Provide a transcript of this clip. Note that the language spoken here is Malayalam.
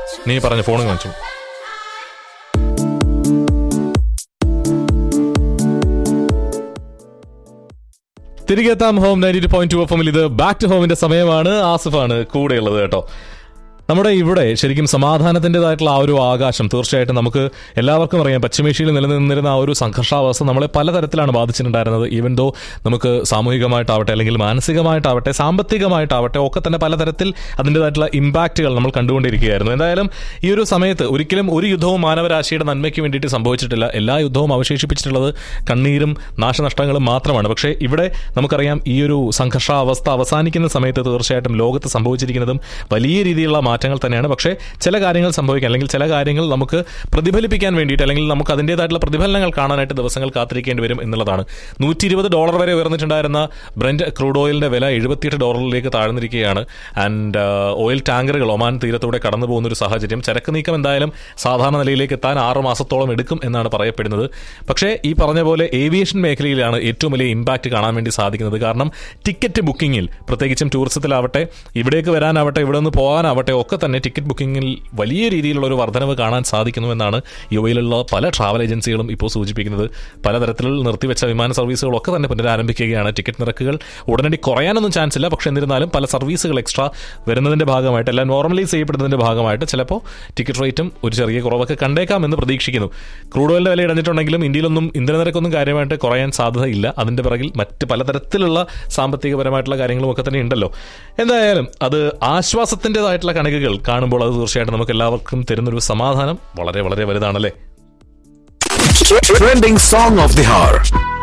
നീ പറഞ്ഞ ഫോൺ കാണിച്ചു തിരികെ എത്താം home ninety point two F ഇത് ബാക്ക് ടു ഹോമിന്റെ സമയമാണ് ആസിഫാണ് കൂടെയുള്ളത് കേട്ടോ നമ്മുടെ ഇവിടെ ശരിക്കും സമാധാനത്തിൻ്റെതായിട്ടുള്ള ആ ഒരു ആകാശം തീർച്ചയായിട്ടും നമുക്ക് എല്ലാവർക്കും അറിയാം പശ്ചിമേഷ്യയിൽ നിലനിന്നിരുന്ന ആ ഒരു സംഘർഷാവസ്ഥ നമ്മളെ പലതരത്തിലാണ് ബാധിച്ചിട്ടുണ്ടായിരുന്നത് ഈവൻ ദോ നമുക്ക് സാമൂഹികമായിട്ടാവട്ടെ അല്ലെങ്കിൽ മാനസികമായിട്ടാവട്ടെ സാമ്പത്തികമായിട്ടാവട്ടെ ഒക്കെ തന്നെ പലതരത്തിൽ അതിൻ്റെതായിട്ടുള്ള ഇമ്പാക്റ്റുകൾ നമ്മൾ കണ്ടുകൊണ്ടിരിക്കുകയായിരുന്നു എന്തായാലും ഈ ഒരു സമയത്ത് ഒരിക്കലും ഒരു യുദ്ധവും മാനവരാശിയുടെ നന്മയ്ക്ക് വേണ്ടിയിട്ട് സംഭവിച്ചിട്ടില്ല എല്ലാ യുദ്ധവും അവശേഷിപ്പിച്ചിട്ടുള്ളത് കണ്ണീരും നാശനഷ്ടങ്ങളും മാത്രമാണ് പക്ഷേ ഇവിടെ നമുക്കറിയാം ഈ ഒരു സംഘർഷാവസ്ഥ അവസാനിക്കുന്ന സമയത്ത് തീർച്ചയായിട്ടും ലോകത്ത് സംഭവിച്ചിരിക്കുന്നതും വലിയ രീതിയിലുള്ള മാറ്റങ്ങൾ തന്നെയാണ് പക്ഷേ ചില കാര്യങ്ങൾ സംഭവിക്കാൻ അല്ലെങ്കിൽ ചില കാര്യങ്ങൾ നമുക്ക് പ്രതിഫലിപ്പിക്കാൻ വേണ്ടിയിട്ട് അല്ലെങ്കിൽ നമുക്ക് അതിൻ്റെതായിട്ടുള്ള പ്രതിഫലനങ്ങൾ കാണാനായിട്ട് ദിവസങ്ങൾ കാത്തിരിക്കേണ്ടി വരും എന്നുള്ളതാണ് നൂറ്റി ഇരുപത് ഡോളർ വരെ ഉയർന്നിട്ടുണ്ടായിരുന്ന ബ്രന്റ് ക്രൂഡ് ഓയിലിന്റെ വില എഴുപത്തിയെട്ട് ഡോളറിലേക്ക് താഴ്ന്നിരിക്കുകയാണ് ആൻഡ് ഓയിൽ ടാങ്കറുകൾ ഒമാൻ തീരത്തൂടെ കടന്നു പോകുന്ന ഒരു സാഹചര്യം ചരക്ക് നീക്കം എന്തായാലും സാധാരണ നിലയിലേക്ക് എത്താൻ ആറ് മാസത്തോളം എടുക്കും എന്നാണ് പറയപ്പെടുന്നത് പക്ഷേ ഈ പറഞ്ഞ പോലെ ഏവിയേഷൻ മേഖലയിലാണ് ഏറ്റവും വലിയ ഇമ്പാക്റ്റ് കാണാൻ വേണ്ടി സാധിക്കുന്നത് കാരണം ടിക്കറ്റ് ബുക്കിങ്ങിൽ പ്രത്യേകിച്ചും ടൂറിസത്തിലാവട്ടെ ഇവിടേക്ക് വരാനാവട്ടെ ഇവിടെ നിന്ന് പോകാനാവട്ടെ ഒക്കെ തന്നെ ടിക്കറ്റ് ബുക്കിങ്ങിൽ വലിയ രീതിയിലുള്ള ഒരു വർധനവ് കാണാൻ സാധിക്കുന്നു എന്നാണ് യു എയിലുള്ള പല ട്രാവൽ ഏജൻസികളും ഇപ്പോൾ സൂചിപ്പിക്കുന്നത് പലതരത്തിൽ നിർത്തിവെച്ച വിമാന സർവീസുകളൊക്കെ തന്നെ പുനരാരംഭിക്കുകയാണ് ടിക്കറ്റ് നിരക്കുകൾ ഉടനടി കുറയാനൊന്നും ചാൻസ് ഇല്ല പക്ഷേ എന്നിരുന്നാലും പല സർവീസുകൾ എക്സ്ട്രാ വരുന്നതിന്റെ ഭാഗമായിട്ട് എല്ലാം നോർമലൈസ് ചെയ്യപ്പെടുന്നതിന്റെ ഭാഗമായിട്ട് ചിലപ്പോൾ ടിക്കറ്റ് റേറ്റും ഒരു ചെറിയ കുറവൊക്കെ കണ്ടേക്കാം എന്ന് പ്രതീക്ഷിക്കുന്നു ക്രൂഡ് ഓയിലിന്റെ വില ഇടഞ്ഞിട്ടുണ്ടെങ്കിലും ഇന്ത്യയിലൊന്നും ഇന്ധന നിരക്കൊന്നും കാര്യമായിട്ട് കുറയാൻ സാധ്യതയില്ല അതിന്റെ പിറകിൽ മറ്റ് പലതരത്തിലുള്ള സാമ്പത്തികപരമായിട്ടുള്ള കാര്യങ്ങളും ഒക്കെ തന്നെ ഉണ്ടല്ലോ എന്തായാലും അത് ആശ്വാസത്തിൻ്റെതായിട്ടുള്ള കണക്കുകൾ കാണുമ്പോൾ അത് തീർച്ചയായിട്ടും നമുക്ക് എല്ലാവർക്കും തരുന്നൊരു സമാധാനം വളരെ വളരെ വലുതാണല്ലേ Trending song of the hour.